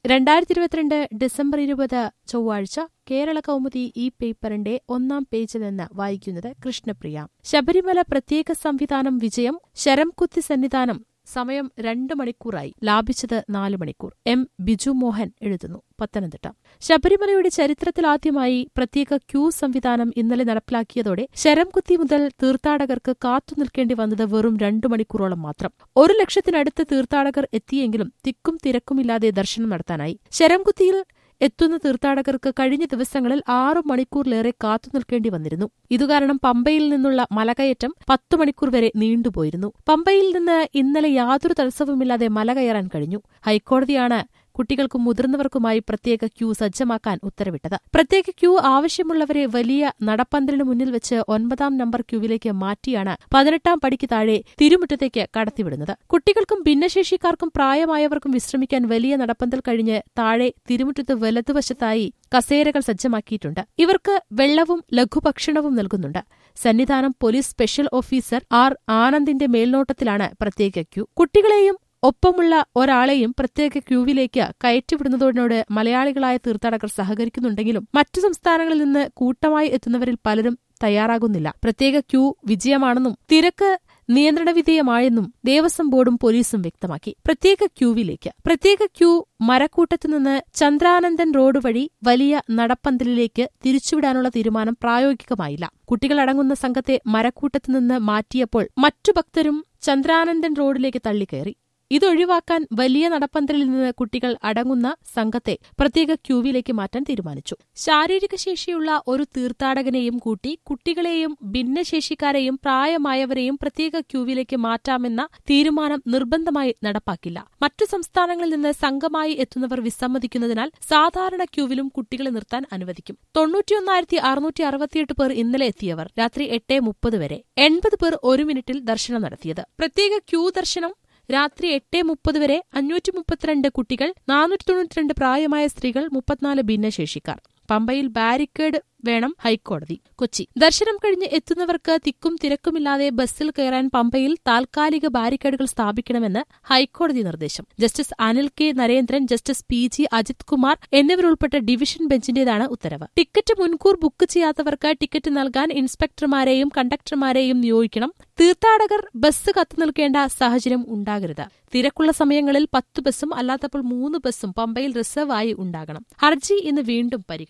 രണ്ടായിരത്തി ഇരുപത്തിരണ്ട് ഡിസംബർ ഇരുപത് ചൊവ്വാഴ്ച കേരള കൗമുദി ഈ പേപ്പറിന്റെ ഒന്നാം പേജിൽ നിന്ന് വായിക്കുന്നത് കൃഷ്ണപ്രിയ ശബരിമല പ്രത്യേക സംവിധാനം വിജയം ശരംകുത്തി സന്നിധാനം സമയം രണ്ട് മണിക്കൂറായി ലാഭിച്ചത് നാല് മണിക്കൂർ എം ബിജു മോഹൻ എഴുതുന്നു പത്തനംതിട്ട ശബരിമലയുടെ ചരിത്രത്തിലാദ്യമായി പ്രത്യേക ക്യൂ സംവിധാനം ഇന്നലെ നടപ്പിലാക്കിയതോടെ ശരംകുത്തി മുതൽ തീർത്ഥാടകർക്ക് കാത്തുനിൽക്കേണ്ടി വന്നത് വെറും രണ്ടു മണിക്കൂറോളം മാത്രം ഒരു ലക്ഷത്തിനടുത്ത് തീർത്ഥാടകർ എത്തിയെങ്കിലും തിക്കും തിരക്കുമില്ലാതെ ദർശനം നടത്താനായി ശരംകുത്തിയിൽ എത്തുന്ന തീർത്ഥാടകർക്ക് കഴിഞ്ഞ ദിവസങ്ങളിൽ ആറു മണിക്കൂറിലേറെ കാത്തുനിൽക്കേണ്ടി വന്നിരുന്നു ഇതുകാരണം പമ്പയിൽ നിന്നുള്ള മലകയറ്റം പത്തു മണിക്കൂർ വരെ നീണ്ടുപോയിരുന്നു പമ്പയിൽ നിന്ന് ഇന്നലെ യാതൊരു തടസ്സവുമില്ലാതെ മല കയറാൻ കഴിഞ്ഞു ഹൈക്കോടതിയാണ് കുട്ടികൾക്കും മുതിർന്നവർക്കുമായി പ്രത്യേക ക്യൂ സജ്ജമാക്കാൻ ഉത്തരവിട്ടത് പ്രത്യേക ക്യൂ ആവശ്യമുള്ളവരെ വലിയ നടപ്പന്തലിന് മുന്നിൽ വെച്ച് ഒൻപതാം നമ്പർ ക്യൂവിലേക്ക് മാറ്റിയാണ് പതിനെട്ടാം പടിക്ക് താഴെ തിരുമുറ്റത്തേക്ക് കടത്തിവിടുന്നത് കുട്ടികൾക്കും ഭിന്നശേഷിക്കാർക്കും പ്രായമായവർക്കും വിശ്രമിക്കാൻ വലിയ നടപ്പന്തൽ കഴിഞ്ഞ് താഴെ തിരുമുറ്റത്ത് വലതുവശത്തായി കസേരകൾ സജ്ജമാക്കിയിട്ടുണ്ട് ഇവർക്ക് വെള്ളവും ലഘുഭക്ഷണവും നൽകുന്നുണ്ട് Sannidhanam police special officer R ആനന്ദിന്റെ മേൽനോട്ടത്തിലാണ് പ്രത്യേക ക്യൂ കുട്ടികളെയും ഒപ്പമുള്ള ഒരാളെയും പ്രത്യേക ക്യൂവിലേക്ക് കയറ്റിവിടുന്നതോടിനോട് മലയാളികളായ തീർത്ഥാടകർ സഹകരിക്കുന്നുണ്ടെങ്കിലും മറ്റു സംസ്ഥാനങ്ങളിൽ നിന്ന് കൂട്ടമായി എത്തുന്നവരിൽ പലരും തയ്യാറാകുന്നില്ല പ്രത്യേക ക്യൂ വിജയമാണെന്നും തിരക്ക് നിയന്ത്രണവിധേയമായെന്നും ദേവസ്വം ബോർഡും പോലീസും വ്യക്തമാക്കി പ്രത്യേക ക്യൂവിലേക്ക് പ്രത്യേക ക്യൂ മരക്കൂട്ടത്തു നിന്ന് ചന്ദ്രാനന്ദൻ റോഡ് വഴി വലിയ നടപ്പന്തലിലേക്ക് തിരിച്ചുവിടാനുള്ള തീരുമാനം പ്രായോഗികമായില്ല കുട്ടികളടങ്ങുന്ന സംഘത്തെ മരക്കൂട്ടത്തു നിന്ന് മാറ്റിയപ്പോൾ മറ്റു ഭക്തരും ചന്ദ്രാനന്ദൻ റോഡിലേക്ക് തള്ളിക്കയറി ഇതൊഴിവാക്കാൻ വലിയ നടപ്പന്തലിൽ നിന്ന് കുട്ടികൾ അടങ്ങുന്ന സംഘത്തെ പ്രത്യേക ക്യൂവിലേക്ക് മാറ്റാൻ തീരുമാനിച്ചു ശാരീരിക ശേഷിയുള്ള ഒരു തീർത്ഥാടകനെയും കൂട്ടി കുട്ടികളെയും ഭിന്നശേഷിക്കാരെയും പ്രായമായവരെയും പ്രത്യേക ക്യൂവിലേക്ക് മാറ്റാമെന്ന തീരുമാനം നിർബന്ധമായി നടപ്പാക്കില്ല മറ്റു സംസ്ഥാനങ്ങളിൽ നിന്ന് സംഘമായി എത്തുന്നവർ വിസമ്മതിക്കുന്നതിനാൽ സാധാരണ ക്യൂവിലും കുട്ടികളെ നിർത്താൻ അനുവദിക്കും തൊണ്ണൂറ്റിയൊന്നായിരത്തി അറുന്നൂറ്റി അറുപത്തിയെട്ട് പേർ ഇന്നലെ എത്തിയവർ രാത്രി എട്ട് മുപ്പത് വരെ എൺപത് പേർ ഒരു മിനിറ്റിൽ ദർശനം നടത്തിയത് പ്രത്യേക ക്യൂ ദർശനം രാത്രി എട്ട് മുപ്പത് വരെ അഞ്ഞൂറ്റി മുപ്പത്തിരണ്ട് കുട്ടികൾ നാനൂറ്റി തൊണ്ണൂറ്റിരണ്ട് പ്രായമായ സ്ത്രീകൾ മുപ്പത്തിനാല് ഭിന്നശേഷിക്കാർ പമ്പയിൽ ബാരിക്കേഡ് വേണം ഹൈക്കോടതി കൊച്ചി ദർശനം കഴിഞ്ഞ് എത്തുന്നവർക്ക് തിക്കും തിരക്കുമില്ലാതെ ബസ്സിൽ കയറാൻ പമ്പയിൽ താൽക്കാലിക ബാരിക്കേഡുകൾ സ്ഥാപിക്കണമെന്ന് ഹൈക്കോടതി നിർദ്ദേശം justice Anil K Narendran justice P G Ajith Kumar എന്നിവരുൾപ്പെട്ട ഡിവിഷൻ ബെഞ്ചിന്റേതാണ് ഉത്തരവ് ടിക്കറ്റ് മുൻകൂർ ബുക്ക് ചെയ്യാത്തവർക്ക് ടിക്കറ്റ് നൽകാൻ ഇൻസ്പെക്ടർമാരെയും കണ്ടക്ടർമാരെയും നിയോഗിക്കണം തീർത്ഥാടകർ ബസ് കത്തുനിൽക്കേണ്ട സാഹചര്യം ഉണ്ടാകരുത് തിരക്കുള്ള സമയങ്ങളിൽ പത്ത് ബസ്സും അല്ലാത്തപ്പോൾ മൂന്ന് ബസ്സും പമ്പയിൽ റിസർവ് ആയി ഉണ്ടാകണം ഹർജി ഇന്ന് വീണ്ടും പരിഗണിക്കും